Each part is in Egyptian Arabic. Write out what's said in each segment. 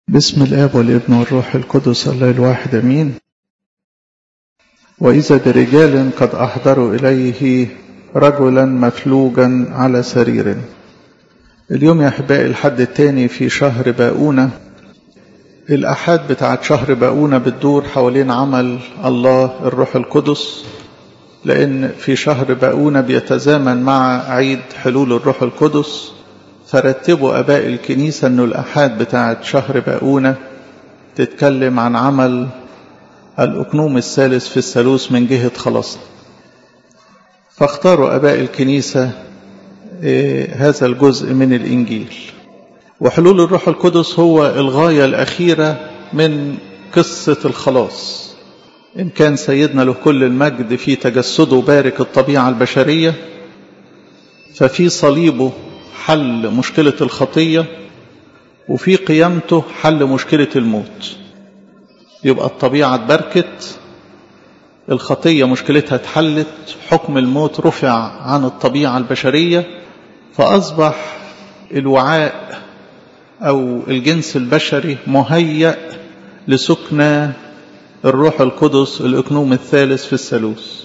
بسم الآب والابن والروح القدس الله الواحد أمين وإذا برجال قد أحضروا إليه رجلا مفلوجا على سرير اليوم يا أحبائي الحد الثاني في شهر باؤونة الأحاد بتاعت شهر باؤونة بتدور حوالين عمل الله الروح القدس لأن في شهر باؤونة بيتزامن مع عيد حلول الروح القدس فرتبوا أباء الكنيسة أنه الأحاد بتاعت شهر باؤونة تتكلم عن عمل الأكنوم الثالث في الثالوث من جهة خلاصنا فاختاروا أباء الكنيسة هذا الجزء من الإنجيل وحلول الروح القدس هو الغاية الأخيرة من قصة الخلاص إن كان سيدنا له كل المجد في تجسده بارك الطبيعة البشرية ففي صليبه حل مشكلة الخطية وفي قيامته حل مشكلة الموت يبقى الطبيعة اتبركت الخطية مشكلتها اتحلت حكم الموت رفع عن الطبيعة البشرية فأصبح الوعاء أو الجنس البشري مهيأ لسكنى الروح القدس الأكنوم الثالث في الثالوث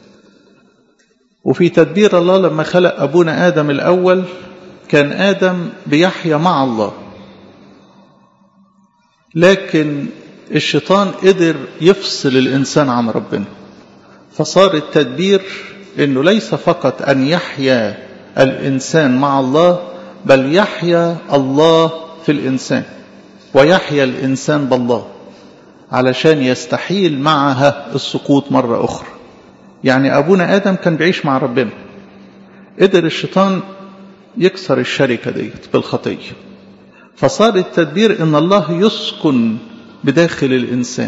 وفي تدبير الله لما خلق أبونا آدم الأول كان آدم بيحيا مع الله لكن الشيطان قدر يفصل الإنسان عن ربنا فصار التدبير أنه ليس فقط أن يحيا الإنسان مع الله بل يحيا الله في الإنسان ويحيا الإنسان بالله علشان يستحيل معها السقوط مرة أخرى يعني أبونا آدم كان بيعيش مع ربنا قدر الشيطان يكسر الشركة ديت بالخطية فصار التدبير ان الله يسكن بداخل الانسان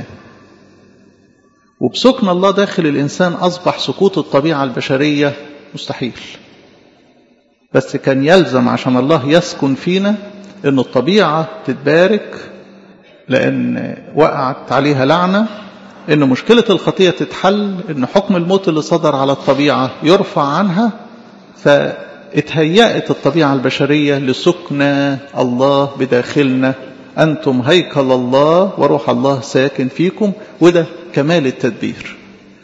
وبسكن الله داخل الانسان اصبح سقوط الطبيعة البشرية مستحيل بس كان يلزم عشان الله يسكن فينا ان الطبيعة تتبارك لان وقعت عليها لعنة ان مشكلة الخطية تتحل ان حكم الموت اللي صدر على الطبيعة يرفع عنها ف اتهيأت الطبيعة البشرية لسكنى الله بداخلنا أنتم هيكل الله وروح الله ساكن فيكم وده كمال التدبير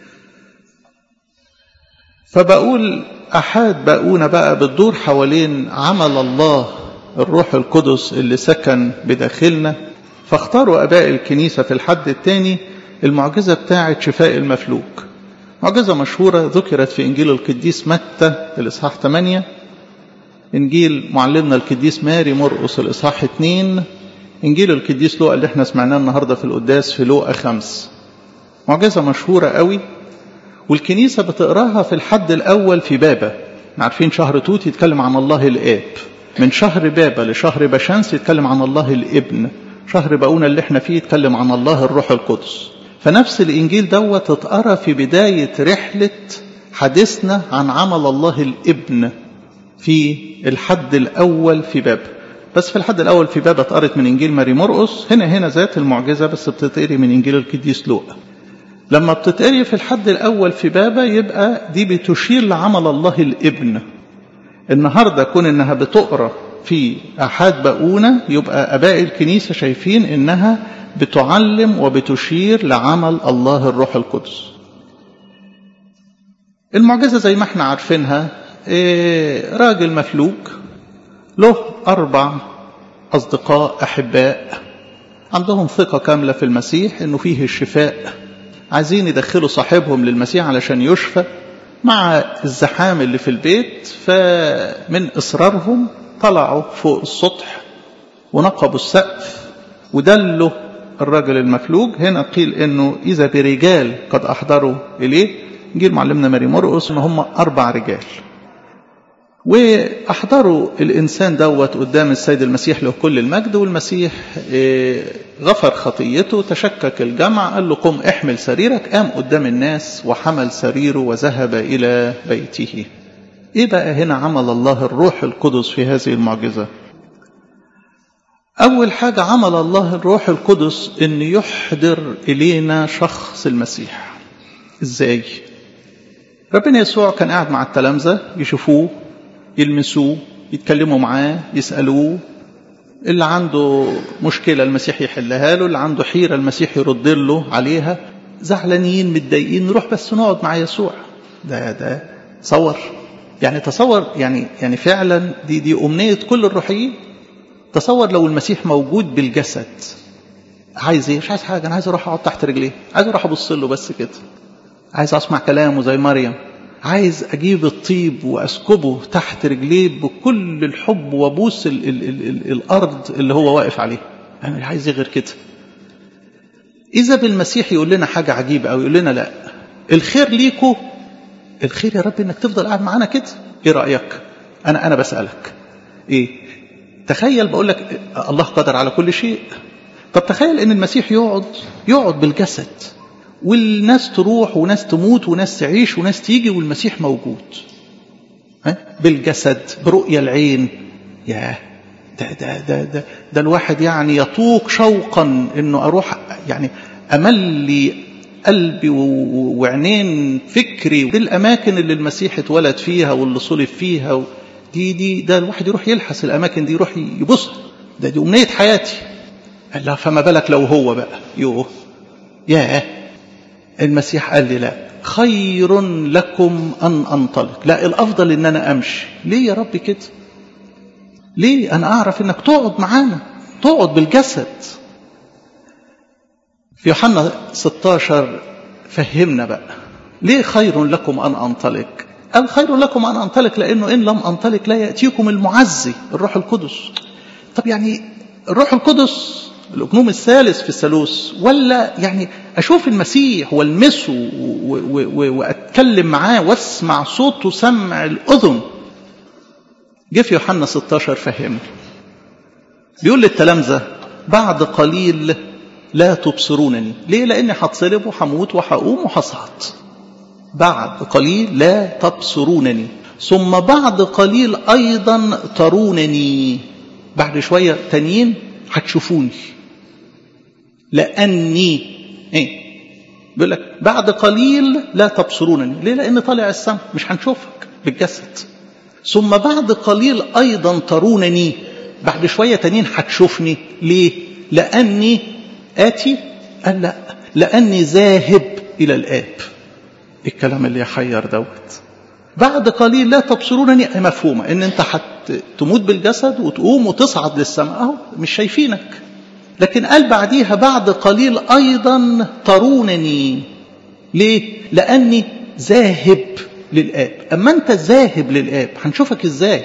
فبقول أحاد بقونا بقى بتدور حوالين عمل الله الروح القدس اللي سكن بداخلنا فاختاروا أباء الكنيسة في الحد الثاني المعجزة بتاعة شفاء المفلوج معجزة مشهورة ذكرت في إنجيل القديس متى الإصحاح 8 إنجيل معلمنا القديس ماري مرقس الإصحاح 2 إنجيل القديس لوقا اللي احنا سمعناه النهاردة في القداس في لوقا 5 معجزة مشهورة قوي والكنيسة بتقراها في الحد الأول في بابا عارفين شهر توت يتكلم عن الله الآب من شهر بابا لشهر بشمس يتكلم عن الله الابن شهر باؤونة اللي احنا فيه يتكلم عن الله الروح القدس فنفس الإنجيل دوت اتقرا في بداية رحلة حديثنا عن عمل الله الابن في الحد الأول في باب بس في الحد الأول في باب اتقرت من إنجيل ماري مرقس هنا هنا ذات المعجزة بس بتتقري من إنجيل القديس لوقا لما بتتقري في الحد الأول في بابا يبقى دي بتشير لعمل الله الابن النهاردة كون إنها بتقرأ في أحد باؤونة يبقى أباء الكنيسة شايفين إنها بتعلم وبتشير لعمل الله الروح القدس المعجزة زي ما احنا عارفينها إيه راجل مفلوج له أربع أصدقاء أحباء عندهم ثقة كاملة في المسيح إنه فيه الشفاء عايزين يدخلوا صاحبهم للمسيح علشان يشفى مع الزحام اللي في البيت فمن إصرارهم طلعوا فوق السطح ونقبوا السقف ودلوا الرجل المفلوج هنا قيل انه اذا برجال قد احضروا اليه جيل معلمنا ماري مرقس ان هم اربع رجال واحضروا الانسان دوت قدام السيد المسيح له كل المجد والمسيح غفر خطيته تشكك الجمع قال له قم احمل سريرك قام قدام الناس وحمل سريره وذهب الى بيته ايه بقى هنا عمل الله الروح القدس في هذه المعجزه أول حاجة عمل الله الروح القدس أن يحضر إلينا شخص المسيح إزاي؟ ربنا يسوع كان قاعد مع التلامذة يشوفوه يلمسوه يتكلموا معاه يسألوه اللي عنده مشكلة المسيح يحلها له اللي عنده حيرة المسيح يرد له عليها زعلانين متضايقين نروح بس نقعد مع يسوع ده ده تصور يعني تصور يعني يعني فعلا دي دي أمنية كل الروحيين تصور لو المسيح موجود بالجسد عايز ايه مش عايز حاجة أنا عايز أروح أقعد تحت رجليه عايز أروح أبص له بس كده عايز أسمع كلامه زي مريم عايز أجيب الطيب وأسكبه تحت رجليه بكل الحب وأبوس ال ال ال ال الأرض اللي هو واقف عليها أنا مش عايز غير كده إذا بالمسيح يقول لنا حاجة عجيبة أو يقول لنا لا الخير ليكو الخير يا رب إنك تفضل قاعد معانا كده إيه رأيك أنا أنا بسألك إيه تخيل بقول لك الله قدر على كل شيء طب تخيل ان المسيح يقعد يقعد بالجسد والناس تروح وناس تموت وناس تعيش وناس تيجي والمسيح موجود ها؟ بالجسد برؤية العين يا ده ده ده ده, ده الواحد يعني يطوق شوقا انه اروح يعني املي قلبي وعينين فكري بالاماكن اللي المسيح اتولد فيها واللي صلب فيها دي دي ده الواحد يروح يلحس الاماكن دي يروح يبص ده دي امنيه حياتي قال لا فما بالك لو هو بقى يوه ياه المسيح قال لي لا خير لكم ان انطلق لا الافضل ان انا امشي ليه يا رب كده ليه انا اعرف انك تقعد معانا تقعد بالجسد في يوحنا 16 فهمنا بقى ليه خير لكم ان انطلق قال خير لكم ان انطلق لانه ان لم انطلق لا ياتيكم المعزي الروح القدس طب يعني الروح القدس الأقنوم الثالث في الثالوث ولا يعني أشوف المسيح والمسه وأتكلم معاه واسمع صوته سمع الأذن جه في يوحنا 16 فهمني بيقول للتلامذة بعد قليل لا تبصرونني ليه لأني هتصلب وهموت وهقوم وهصعد بعد قليل لا تبصرونني ثم بعد قليل أيضا ترونني بعد شوية تانيين هتشوفوني لأني إيه بيقول لك بعد قليل لا تبصرونني ليه لأن طالع السماء مش هنشوفك بالجسد ثم بعد قليل أيضا ترونني بعد شوية تانيين هتشوفني ليه لأني آتي قال لا لأني ذاهب إلى الآب الكلام اللي يحير دوت بعد قليل لا تبصرونني مفهومة ان انت هتموت بالجسد وتقوم وتصعد للسماء اهو مش شايفينك لكن قال بعديها بعد قليل ايضا ترونني ليه لاني ذاهب للاب اما انت ذاهب للاب هنشوفك ازاي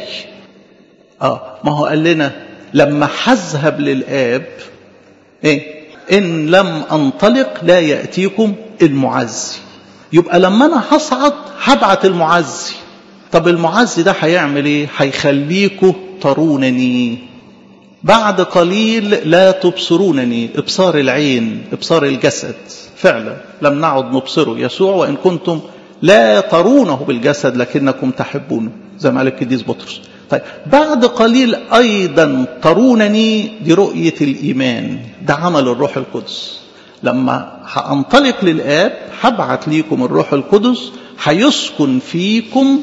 اه ما هو قال لنا لما هذهب للاب ايه ان لم انطلق لا ياتيكم المعزي يبقى لما انا هصعد هبعت المعزي طب المعزي ده هيعمل ايه هيخليكوا ترونني بعد قليل لا تبصرونني ابصار العين ابصار الجسد فعلا لم نعد نبصره يسوع وان كنتم لا ترونه بالجسد لكنكم تحبونه زي ما قال القديس بطرس طيب بعد قليل ايضا ترونني دي رؤيه الايمان ده عمل الروح القدس لما هانطلق للآب هبعت ليكم الروح القدس هيسكن فيكم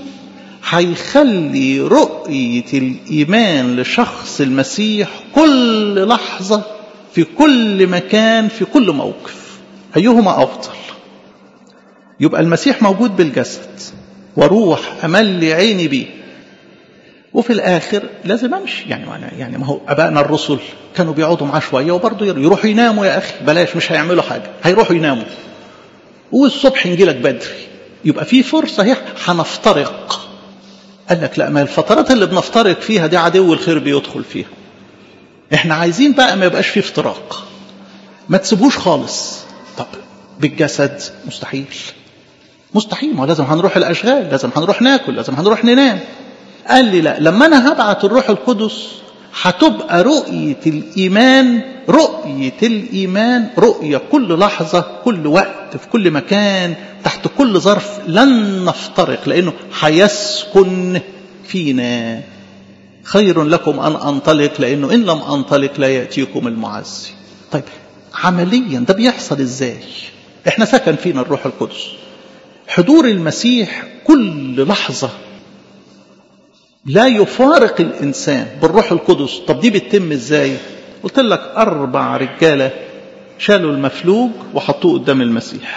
هيخلي رؤية الإيمان لشخص المسيح كل لحظة في كل مكان في كل موقف أيهما أفضل يبقى المسيح موجود بالجسد وروح أملي عيني بيه وفي الاخر لازم امشي يعني يعني ما هو ابائنا الرسل كانوا بيقعدوا معاه شويه وبرضه يروحوا يناموا يا اخي بلاش مش هيعملوا حاجه هيروحوا يناموا والصبح نجي لك بدري يبقى في فرصه هي هنفترق قال لك لا ما الفترات اللي بنفترق فيها دي عدو الخير بيدخل فيها احنا عايزين بقى ما يبقاش في افتراق ما تسيبوش خالص طب بالجسد مستحيل مستحيل ما لازم هنروح الاشغال لازم هنروح ناكل لازم هنروح ننام قال لي لا لما انا هبعت الروح القدس هتبقى رؤية الإيمان رؤية الإيمان رؤية كل لحظة كل وقت في كل مكان تحت كل ظرف لن نفترق لأنه هيسكن فينا خير لكم أن أنطلق لأنه إن لم أنطلق لا يأتيكم المعزي طيب عمليا ده بيحصل إزاي إحنا سكن فينا الروح القدس حضور المسيح كل لحظة لا يفارق الإنسان بالروح القدس طب دي بتتم إزاي قلت لك أربع رجالة شالوا المفلوج وحطوه قدام المسيح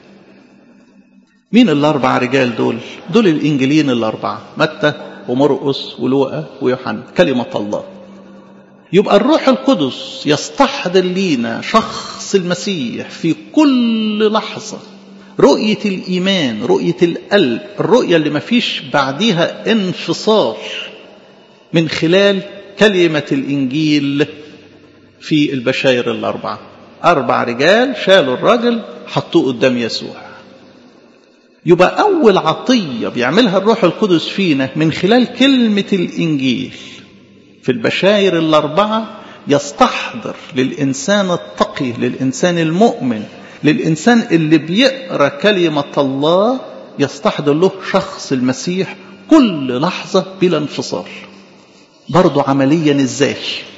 مين الأربع رجال دول دول الإنجيلين الأربعة متى ومرقس ولوقا ويوحنا كلمة الله يبقى الروح القدس يستحضر لينا شخص المسيح في كل لحظة رؤية الإيمان رؤية القلب الرؤية اللي ما فيش بعديها انفصال من خلال كلمة الإنجيل في البشاير الأربعة أربع رجال شالوا الراجل حطوه قدام يسوع يبقى أول عطية بيعملها الروح القدس فينا من خلال كلمة الإنجيل في البشاير الأربعة يستحضر للإنسان التقي للإنسان المؤمن للإنسان اللي بيقرأ كلمة الله يستحضر له شخص المسيح كل لحظة بلا انفصال برضو عمليا ازاي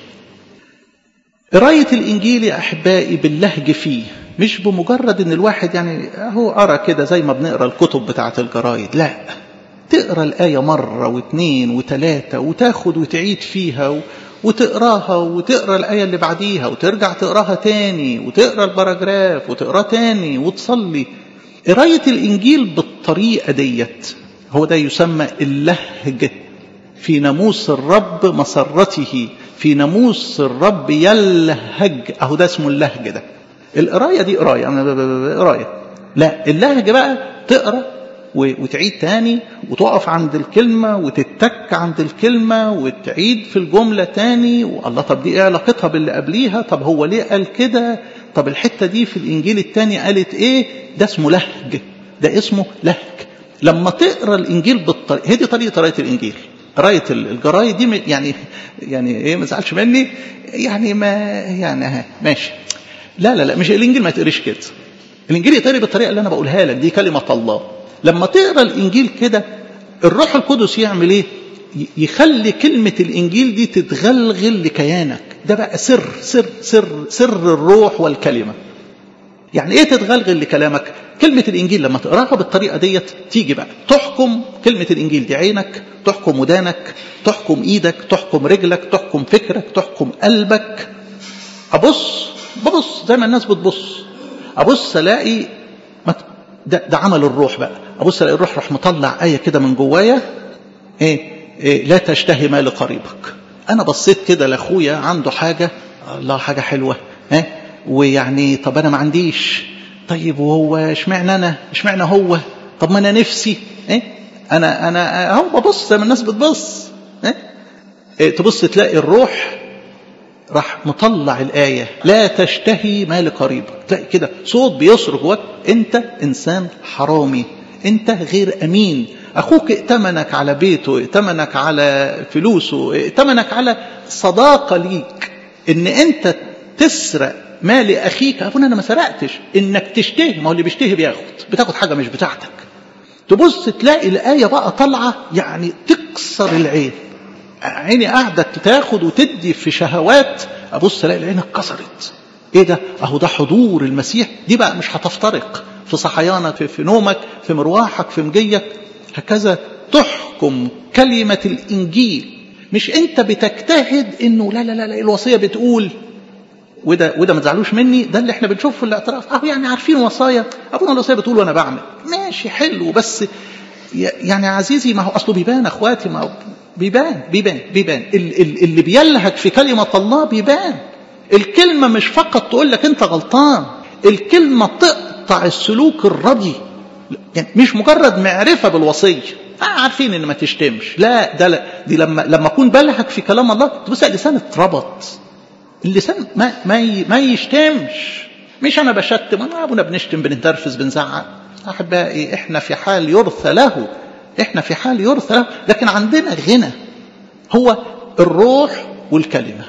قراية الإنجيل يا أحبائي باللهج فيه مش بمجرد ان الواحد يعني هو قرا كده زي ما بنقرا الكتب بتاعه الجرايد لا تقرا الايه مره واثنين وثلاثه وتاخد وتعيد فيها و... وتقراها وتقرا الايه اللي بعديها وترجع تقراها تاني وتقرا الباراجراف وتقراه تاني وتصلي قرايه الانجيل بالطريقه ديت هو ده يسمى اللهج في ناموس الرب مسرته في ناموس الرب يلهج اهو ده اسمه اللهج ده القرايه دي قرايه قرايه لا اللهجه بقى تقرا وتعيد تاني وتقف عند الكلمة وتتك عند الكلمة وتعيد في الجملة تاني والله طب دي ايه علاقتها باللي قبليها طب هو ليه قال كده طب الحتة دي في الإنجيل التاني قالت ايه ده اسمه لهج ده اسمه لهج لما تقرا الإنجيل بالطريقة هي دي طريقة قراية الإنجيل قراية الجرايد دي يعني يعني ايه ما تزعلش مني يعني ما يعني ماشي لا لا لا مش الانجيل ما يتقريش كده الانجيل يتقري بالطريقه اللي انا بقولها لك دي كلمه الله لما تقرا الانجيل كده الروح القدس يعمل ايه يخلي كلمة الإنجيل دي تتغلغل لكيانك ده بقى سر سر سر سر الروح والكلمة يعني ايه تتغلغل لكلامك كلمة الإنجيل لما تقراها بالطريقة ديت تيجي بقى تحكم كلمة الإنجيل دي عينك تحكم ودانك تحكم إيدك تحكم رجلك تحكم فكرك تحكم قلبك أبص ببص زي ما الناس بتبص ابص الاقي ده, ده عمل الروح بقى ابص الاقي الروح راح مطلع ايه كده من جوايا إيه, ايه لا تشتهي مال قريبك انا بصيت كده لاخويا عنده حاجه الله حاجه حلوه ها إيه ويعني طب انا ما عنديش طيب وهو اشمعنى انا اشمعنى هو طب ما انا نفسي ايه انا انا اهو ببص زي ما الناس بتبص إيه؟ إيه تبص تلاقي الروح راح مطلع الآية لا تشتهي مال قريبك تلاقي كده صوت بيصرخ جواك أنت إنسان حرامي أنت غير أمين أخوك ائتمنك على بيته ائتمنك على فلوسه ائتمنك على صداقة ليك إن أنت تسرق مال أخيك أبونا أنا ما سرقتش إنك تشتهي ما هو اللي بيشتهي بياخد بتاخد حاجة مش بتاعتك تبص تلاقي الآية بقى طالعة يعني تكسر العين عيني قاعدة تاخد وتدي في شهوات أبص ألاقي العين اتكسرت إيه ده؟ أهو ده حضور المسيح دي بقى مش هتفترق في صحيانك في, في نومك في مروحك في مجيك هكذا تحكم كلمة الإنجيل مش أنت بتجتهد إنه لا لا لا, لا الوصية بتقول وده وده ما تزعلوش مني ده اللي احنا بنشوفه في الاعتراف اهو يعني عارفين وصايا ابونا الوصيه بتقول وانا بعمل ماشي حلو بس يعني عزيزي ما هو اصله بيبان اخواتي ما هو بيبان بيبان بيبان اللي بيلهج في كلمة الله بيبان الكلمة مش فقط تقول لك أنت غلطان الكلمة تقطع السلوك الردي يعني مش مجرد معرفة بالوصية آه عارفين ان ما تشتمش لا ده لا دي لما لما اكون بلهج في كلام الله تبص اللسان اتربط اللسان ما ما ما يشتمش مش انا بشتم انا ابونا بنشتم بنتنرفز بنزعق احبائي احنا في حال يرثى له احنا في حال يرثى له لكن عندنا غنى هو الروح والكلمة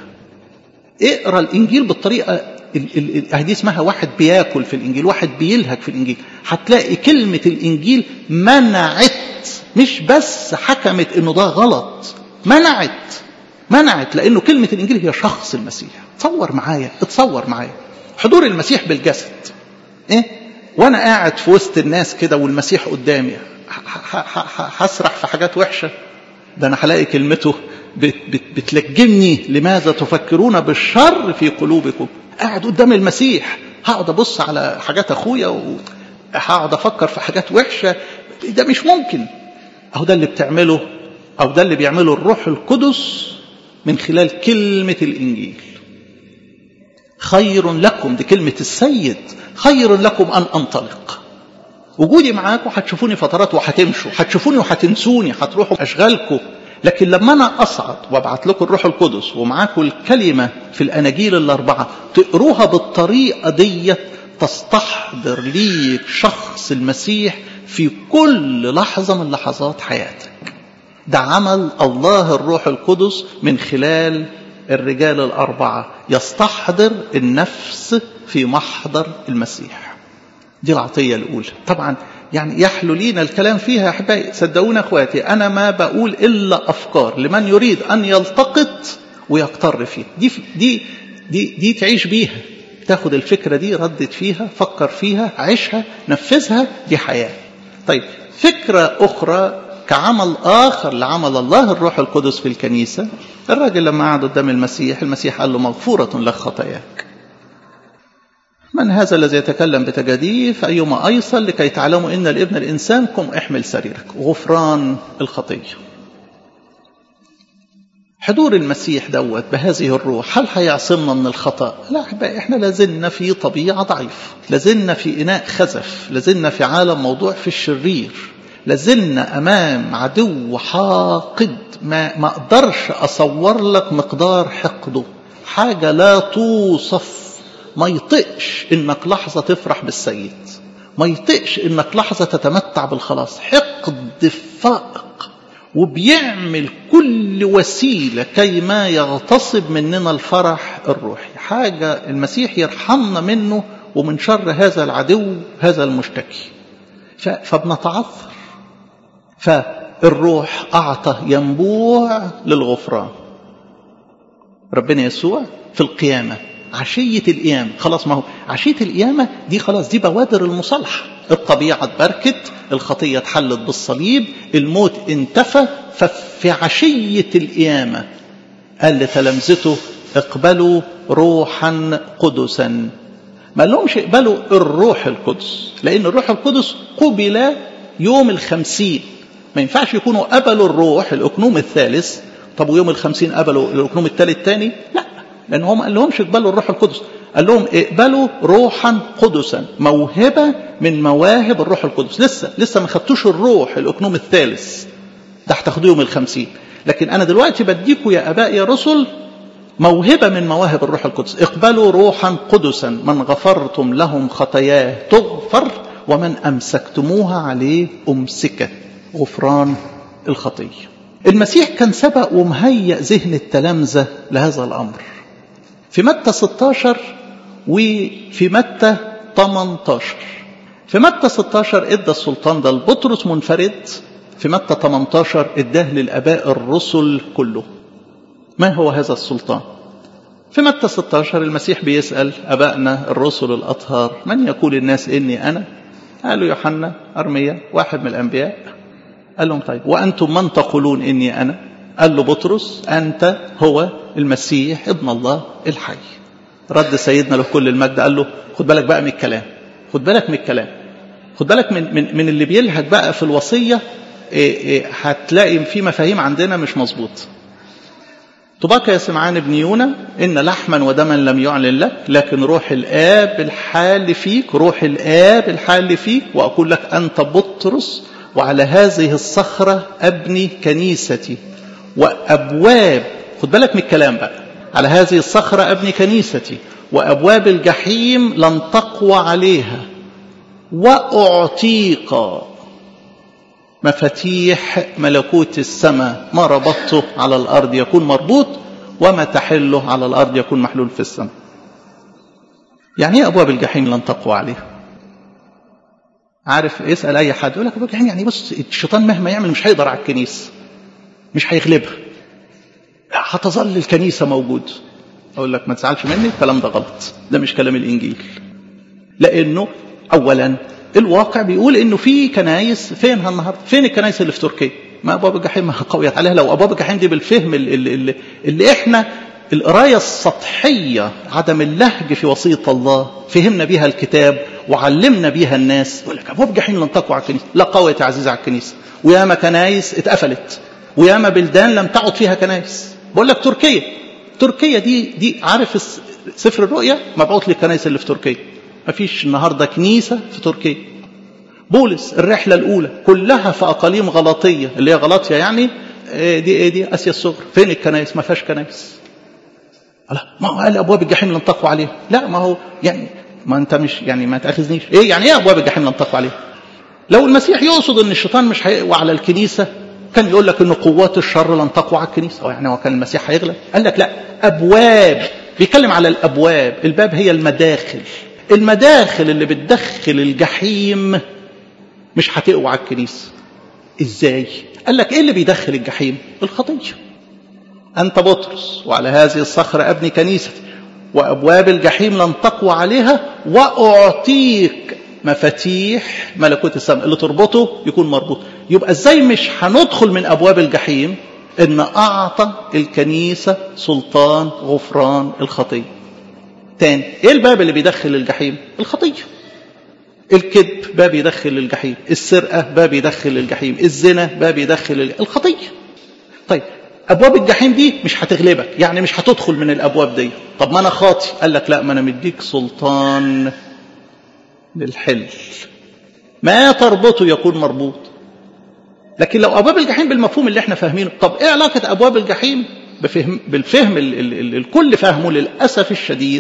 اقرا الانجيل بالطريقة دي اسمها واحد بياكل في الانجيل واحد بيلهج في الانجيل هتلاقي كلمة الانجيل منعت مش بس حكمت انه ده غلط منعت منعت لانه كلمة الانجيل هي شخص المسيح تصور معايا اتصور معايا حضور المسيح بالجسد ايه وانا قاعد في وسط الناس كده والمسيح قدامي هسرح في حاجات وحشة ده أنا هلاقي كلمته بت بت بتلجمني لماذا تفكرون بالشر في قلوبكم قاعد قدام المسيح هقعد أبص على حاجات أخويا وهقعد أفكر في حاجات وحشة ده مش ممكن أهو ده اللي بتعمله أو ده اللي بيعمله الروح القدس من خلال كلمة الإنجيل خير لكم دي كلمة السيد خير لكم أن أنطلق وجودي معاكم هتشوفوني فترات وهتمشوا هتشوفوني وهتنسوني هتروحوا أشغالكم لكن لما أنا أصعد وابعت لكم الروح القدس ومعاكم الكلمة في الأناجيل الأربعة تقروها بالطريقة دي تستحضر ليك شخص المسيح في كل لحظة من لحظات حياتك ده عمل الله الروح القدس من خلال الرجال الأربعة يستحضر النفس في محضر المسيح دي العطية الأولى طبعا يعني يحلو لينا الكلام فيها يا أحبائي صدقونا أخواتي أنا ما بقول إلا أفكار لمن يريد أن يلتقط ويقتر فيها دي, دي, دي, دي تعيش بيها تاخد الفكرة دي ردت فيها فكر فيها عيشها نفذها دي حياة طيب فكرة أخرى كعمل آخر لعمل الله الروح القدس في الكنيسة الراجل لما قعد قدام المسيح المسيح قال له مغفورة لك خطاياك من هذا الذي يتكلم بتجاديف أيما أيصل لكي تعلموا إن الابن الإنسان قم احمل سريرك غفران الخطية حضور المسيح دوت بهذه الروح هل هيعصمنا من الخطأ لا أحبائي إحنا لازلنا في طبيعة ضعيفة لازلنا في إناء خزف لازلنا في عالم موضوع في الشرير لازلنا أمام عدو حاقد ما ما أقدرش أصور لك مقدار حقده حاجة لا توصف ما يطقش إنك لحظة تفرح بالسيد ما يطقش إنك لحظة تتمتع بالخلاص حقد فائق وبيعمل كل وسيلة كي ما يغتصب مننا الفرح الروحي حاجة المسيح يرحمنا منه ومن شر هذا العدو هذا المشتكي فبنتعثر فالروح أعطى ينبوع للغفران ربنا يسوع في القيامة عشية القيامة خلاص ما هو عشية القيامة دي خلاص دي بوادر المصالحة الطبيعة اتبركت الخطية اتحلت بالصليب الموت انتفى ففي عشية القيامة قال لتلامذته اقبلوا روحا قدسا ما لهمش اقبلوا الروح القدس لأن الروح القدس قبل يوم الخمسين ما ينفعش يكونوا قبلوا الروح الأكنوم الثالث طب ويوم الخمسين قبلوا الأكنوم الثالث تاني لا لأن هم قال لهمش اقبلوا الروح القدس قال لهم اقبلوا روحا قدسا موهبة من مواهب الروح القدس لسه لسه ما خدتوش الروح الأكنوم الثالث ده هتاخدوه يوم الخمسين لكن أنا دلوقتي بديكوا يا أباء يا رسل موهبة من مواهب الروح القدس اقبلوا روحا قدسا من غفرتم لهم خطاياه تغفر ومن أمسكتموها عليه أمسكت غفران الخطية المسيح كان سبق ومهيأ ذهن التلامذة لهذا الأمر في متى 16 وفي متى 18 في متى 16 ادى السلطان ده لبطرس منفرد في متى 18 اداه للاباء الرسل كله ما هو هذا السلطان في متى 16 المسيح بيسأل أبائنا الرسل الأطهار من يقول الناس إني أنا قالوا يوحنا أرميا واحد من الأنبياء قال لهم طيب وأنتم من تقولون إني أنا قال له بطرس أنت هو المسيح ابن الله الحي رد سيدنا له كل المجد قال له خد بالك بقى من الكلام خد بالك من الكلام خد بالك من, من, من اللي بيلهج بقى في الوصية إيه إيه هتلاقي في مفاهيم عندنا مش مظبوط طباك يا سمعان بن يونا إن لحما ودما لم يعلن لك لكن روح الآب الحال فيك روح الآب الحال فيك وأقول لك أنت بطرس وعلى هذه الصخرة أبني كنيستي وأبواب خد بالك من الكلام بقى على هذه الصخرة أبني كنيستي وأبواب الجحيم لن تقوى عليها وأعطيك مفاتيح ملكوت السماء ما ربطته على الأرض يكون مربوط وما تحله على الأرض يكون محلول في السماء يعني ايه أبواب الجحيم لن تقوى عليها عارف اسأل أي حد يقول لك أبواب الجحيم يعني بص الشيطان مهما يعمل مش هيقدر على الكنيسة مش هيغلبها هتظل الكنيسة موجود أقول لك ما تزعلش مني الكلام ده غلط ده مش كلام الإنجيل لأنه أولا الواقع بيقول انه في كنايس فين النهارده فين الكنايس اللي في تركيا ما ابواب الجحيم قويت عليها لو ابواب الجحيم دي بالفهم اللي, اللي, اللي احنا القرايه السطحيه عدم اللهج في وصيه الله فهمنا بيها الكتاب وعلمنا بيها الناس يقول لك ابواب الجحيم لن تقوى على الكنيسه لا قويت يا عزيزي على الكنيسه وياما كنايس اتقفلت وياما بلدان لم تعد فيها كنايس بقول لك تركيا تركيا دي دي عارف سفر الرؤيا مبعوث للكنائس اللي في تركيا مفيش النهارده كنيسه في تركيا بولس الرحله الاولى كلها في اقاليم غلطيه اللي هي غلطيا يعني دي ايه دي اسيا الصغرى فين الكنائس ما فيهاش كنائس لا ما هو قال ابواب الجحيم لن تقوى عليها لا ما هو يعني ما انت مش يعني ما تاخذنيش ايه يعني ايه ابواب الجحيم لن تقوى عليها لو المسيح يقصد ان الشيطان مش هيقوى على الكنيسه كان يقول لك ان قوات الشر لن تقوى على الكنيسه أو يعني هو كان المسيح هيغلب قال لك لا ابواب بيتكلم على الابواب الباب هي المداخل المداخل اللي بتدخل الجحيم مش هتقوى على الكنيسه ازاي قال لك ايه اللي بيدخل الجحيم الخطيه انت بطرس وعلى هذه الصخره ابني كنيستي وابواب الجحيم لن تقوى عليها واعطيك مفاتيح ملكوت السماء اللي تربطه يكون مربوط يبقى ازاي مش هندخل من ابواب الجحيم ان اعطى الكنيسه سلطان غفران الخطيه تاني ايه الباب اللي بيدخل الجحيم الخطيه الكذب باب يدخل الجحيم السرقه باب يدخل الجحيم الزنا باب يدخل الخطيه طيب ابواب الجحيم دي مش هتغلبك يعني مش هتدخل من الابواب دي طب ما انا خاطي قال لك لا ما انا مديك سلطان للحل ما تربطه يكون مربوط لكن لو ابواب الجحيم بالمفهوم اللي احنا فاهمينه طب ايه علاقه ابواب الجحيم بفهم بالفهم ال ال ال الكل فاهمه للاسف الشديد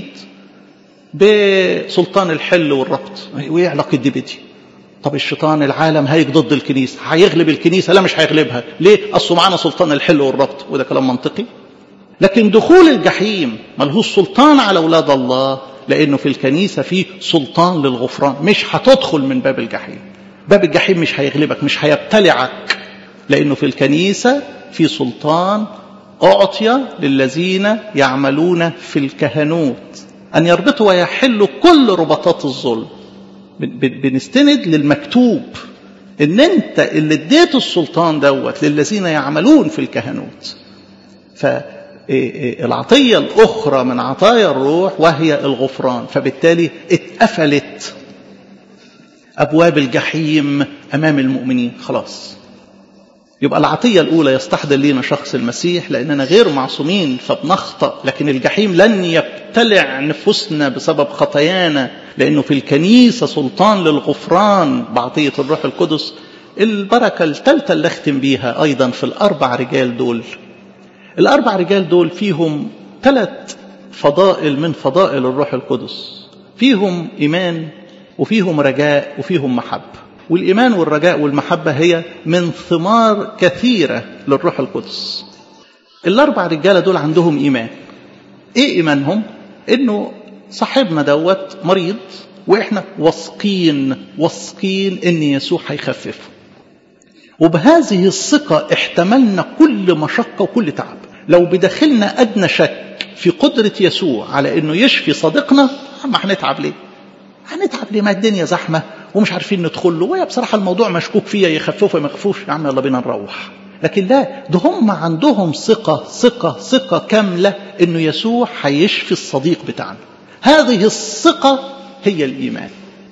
بسلطان الحل والربط وايه علاقه دي بدي طب الشيطان العالم هيك ضد الكنيسه هيغلب الكنيسه لا مش هيغلبها ليه اصله معانا سلطان الحل والربط وده كلام منطقي لكن دخول الجحيم ملهوش سلطان على اولاد الله لانه في الكنيسه في سلطان للغفران مش هتدخل من باب الجحيم باب الجحيم مش هيغلبك مش هيبتلعك لانه في الكنيسه في سلطان اعطي للذين يعملون في الكهنوت ان يربطوا ويحلوا كل ربطات الظلم بنستند للمكتوب ان انت اللي اديت السلطان دوت للذين يعملون في الكهنوت فالعطية الأخرى من عطايا الروح وهي الغفران فبالتالي اتقفلت أبواب الجحيم أمام المؤمنين خلاص يبقى العطية الأولى يستحضر لنا شخص المسيح لأننا غير معصومين فبنخطأ لكن الجحيم لن يبتلع نفوسنا بسبب خطايانا لأنه في الكنيسة سلطان للغفران بعطية الروح القدس البركة الثالثة اللي أختم بيها أيضا في الأربع رجال دول الأربع رجال دول فيهم ثلاث فضائل من فضائل الروح القدس فيهم إيمان وفيهم رجاء وفيهم محبة والإيمان والرجاء والمحبة هي من ثمار كثيرة للروح القدس الأربع رجالة دول عندهم إيمان إيه إيمانهم؟ إنه صاحبنا دوت مريض وإحنا واثقين واثقين إن يسوع هيخففه وبهذه الثقة احتملنا كل مشقة وكل تعب لو بداخلنا أدنى شك في قدرة يسوع على إنه يشفي صديقنا ما هنتعب ليه؟ هنتعب ليه؟ ما الدنيا زحمة ومش عارفين ندخل له وهي بصراحة الموضوع مشكوك فيها يخففوا ما يخفوش يا عم يلا بينا نروح لكن لا ده هم عندهم ثقة ثقة ثقة كاملة إنه يسوع هيشفي الصديق بتاعنا هذه الثقة هي الإيمان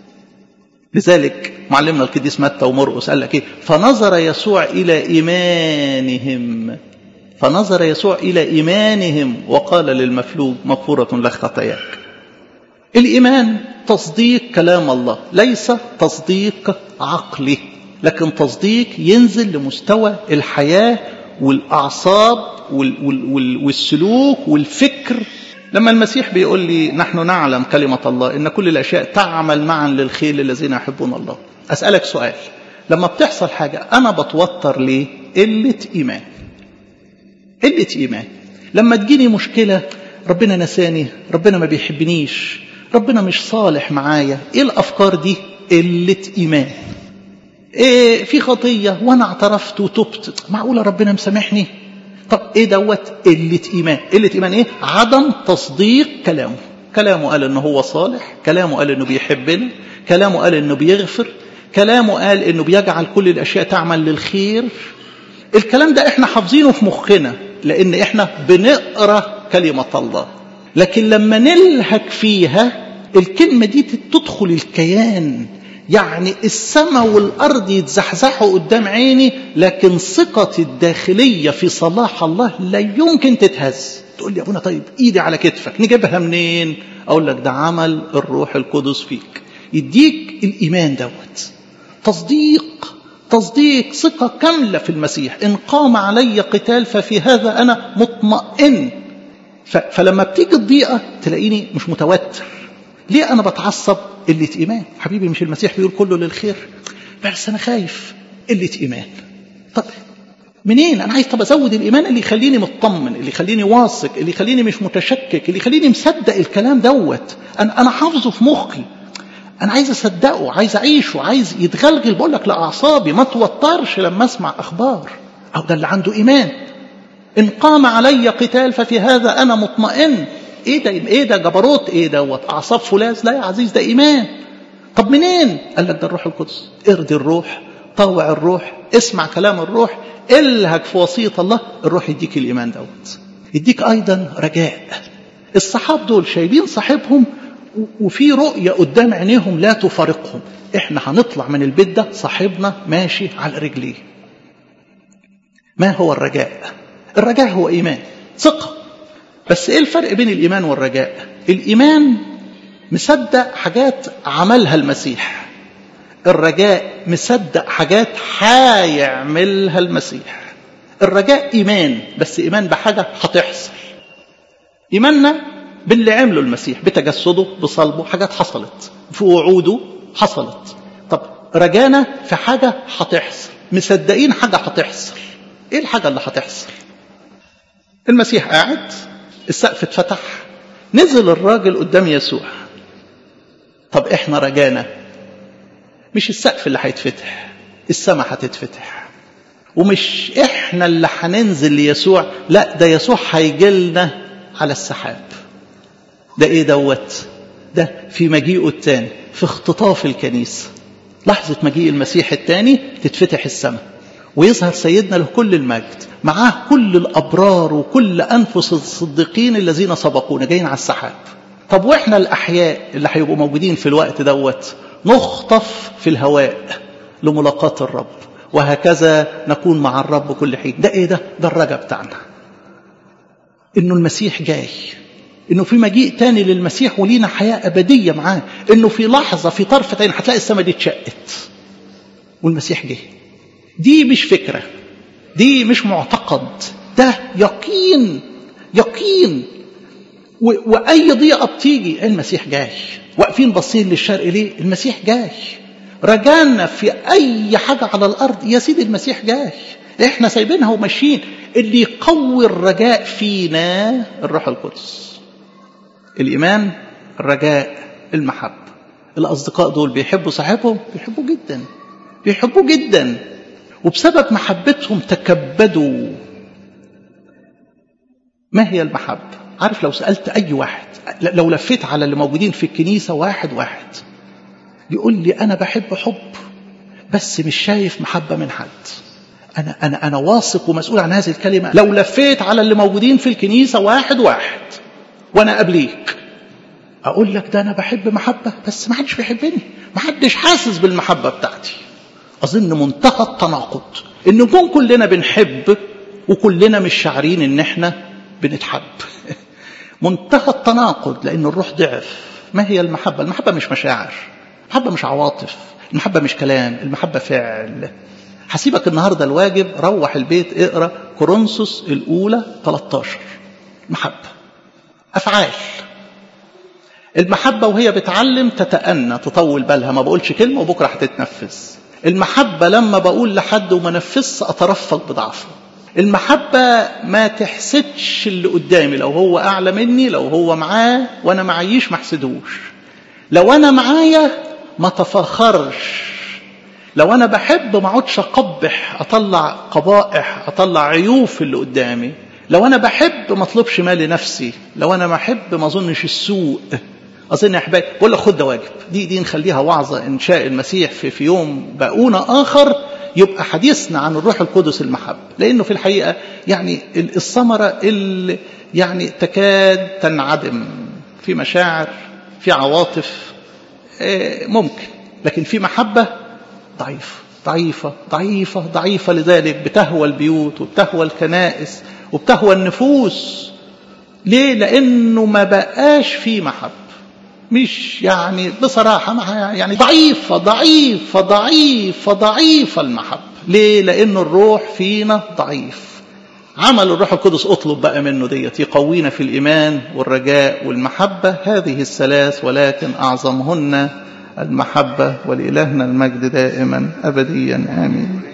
لذلك معلمنا القديس متى ومرقس قال لك ايه فنظر يسوع الى ايمانهم فنظر يسوع الى ايمانهم وقال للمفلوج مغفوره لك خطاياك الايمان تصديق كلام الله ليس تصديق عقلي لكن تصديق ينزل لمستوى الحياه والاعصاب والسلوك والفكر لما المسيح بيقول لي نحن نعلم كلمة الله إن كل الأشياء تعمل معا للخير للذين يحبون الله أسألك سؤال لما بتحصل حاجة أنا بتوتر ليه قلة إيمان قلة إيمان لما تجيني مشكلة ربنا نساني ربنا ما بيحبنيش ربنا مش صالح معايا إيه الأفكار دي قلة إيمان إيه في خطية وأنا اعترفت وتبت معقولة ربنا مسامحني طب ايه دوت قله ايمان قله ايمان ايه عدم تصديق كلامه كلامه قال انه هو صالح كلامه قال انه بيحبنا كلامه قال انه بيغفر كلامه قال انه بيجعل كل الاشياء تعمل للخير الكلام ده احنا حافظينه في مخنا لان احنا بنقرا كلمه الله لكن لما نلهك فيها الكلمه دي تدخل الكيان يعني السماء والارض يتزحزحوا قدام عيني لكن ثقتي الداخليه في صلاح الله لا يمكن تتهز تقول لي يا ابونا طيب ايدي على كتفك نجيبها منين اقول لك ده عمل الروح القدس فيك يديك الايمان دوت تصديق تصديق ثقة كاملة في المسيح إن قام علي قتال ففي هذا أنا مطمئن فلما بتيجي الضيقة تلاقيني مش متوتر ليه أنا بتعصب قلة إيمان حبيبي مش المسيح بيقول كله للخير بس أنا خايف قلة إيمان طب منين انا عايز طب ازود الايمان اللي يخليني مطمن اللي يخليني واثق اللي يخليني مش متشكك اللي يخليني مصدق الكلام دوت انا انا حافظه في مخي انا عايز اصدقه عايز اعيشه عايز يتغلغل بقول لك لاعصابي ما توترش لما اسمع اخبار او ده اللي عنده ايمان ان قام علي قتال ففي هذا انا مطمئن ايه ده ايه ده جبروت ايه دوت اعصاب فولاذ لا يا عزيز ده ايمان طب منين قال لك ده الروح القدس ارضي الروح طوع الروح اسمع كلام الروح الهك في وصيه الله الروح يديك الايمان دوت يديك ايضا رجاء الصحاب دول شايلين صاحبهم وفي رؤية قدام عينيهم لا تفارقهم احنا هنطلع من البيت ده صاحبنا ماشي على رجليه ما هو الرجاء الرجاء هو ايمان ثقة بس ايه الفرق بين الايمان والرجاء الايمان مصدق حاجات عملها المسيح الرجاء مصدق حاجات هيعملها المسيح الرجاء ايمان بس ايمان بحاجة هتحصل ايماننا باللي عمله المسيح بتجسده بصلبه حاجات حصلت في وعوده حصلت طب رجانا في حاجة هتحصل مصدقين حاجة هتحصل ايه الحاجة اللي هتحصل المسيح قاعد السقف اتفتح نزل الراجل قدام يسوع طب احنا رجانا مش السقف اللي هيتفتح السماء هتتفتح ومش احنا اللي هننزل ليسوع لا ده يسوع هيجي لنا على السحاب ده ايه دوت ده في مجيئه الثاني في اختطاف الكنيسة لحظة مجيء المسيح الثاني تتفتح السماء ويظهر سيدنا له كل المجد معاه كل الأبرار وكل أنفس الصديقين الذين سبقونا جايين على السحاب طب وإحنا الأحياء اللي هيبقوا موجودين في الوقت دوت نخطف في الهواء لملاقاة الرب وهكذا نكون مع الرب كل حين ده ايه ده ده الرجا بتاعنا انه المسيح جاي انه في مجيء تاني للمسيح ولينا حياة ابدية معاه انه في لحظة في طرف عين هتلاقي السماء دي اتشقت والمسيح جه دي مش فكرة دي مش معتقد ده يقين يقين و... واي ضيقة بتيجي المسيح جاي واقفين باصين للشرق ليه المسيح جاي رجعنا في اي حاجة على الارض يا سيدي المسيح جاي احنا سايبينها وماشيين اللي يقوي الرجاء فينا الروح القدس الإيمان الرجاء المحبة الأصدقاء دول بيحبوا صاحبهم بيحبوا جدا بيحبوا جدا وبسبب محبتهم تكبدوا ما هي المحبة عارف لو سألت أي واحد لو لفيت على اللي موجودين في الكنيسة واحد واحد يقول لي أنا بحب حب بس مش شايف محبة من حد أنا أنا أنا واثق ومسؤول عن هذه الكلمة لو لفيت على اللي موجودين في الكنيسة واحد واحد وانا قبليك اقول لك ده انا بحب محبه بس ما حدش بيحبني ما حدش حاسس بالمحبه بتاعتي اظن منتهى التناقض ان نكون كلنا بنحب وكلنا مش شاعرين ان احنا بنتحب منتهى التناقض لان الروح ضعف ما هي المحبه المحبه مش مشاعر المحبه مش عواطف المحبه مش كلام المحبه فعل هسيبك النهارده الواجب روح البيت اقرا كورنثوس الاولى 13 محبه أفعال المحبة وهي بتعلم تتأنى تطول بالها ما بقولش كلمة وبكرة هتتنفذ المحبة لما بقول لحد وما نفذش أترفق بضعفه المحبة ما تحسدش اللي قدامي لو هو أعلى مني لو هو معاه وأنا معيش ما احسدوش لو أنا معايا ما تفخرش لو أنا بحب ما اقعدش أقبح أطلع قبائح أطلع عيوب في اللي قدامي لو انا بحب ما اطلبش مال لنفسي لو انا بحب ما اظنش السوء اظن يا احبابي بقول لك خد ده واجب دي دي نخليها وعظه ان شاء المسيح في في يوم باقونا اخر يبقى حديثنا عن الروح القدس المحبة لأنه في الحقيقة يعني الثمرة اللي يعني تكاد تنعدم في مشاعر في عواطف ممكن لكن في محبة ضعيفة ضعيفة ضعيفة ضعيفة لذلك بتهوى البيوت وبتهوى الكنائس وبتهوى النفوس ليه لأنه ما بقاش في محبة مش يعني بصراحة يعني ضعيفة ضعيفة ضعيفة ضعيفة المحبة ليه لأن الروح فينا ضعيف عمل الروح القدس اطلب بقى منه ديت يقوينا في الإيمان والرجاء والمحبة هذه الثلاث ولكن أعظمهن المحبة ولإلهنا المجد دائما أبديا آمين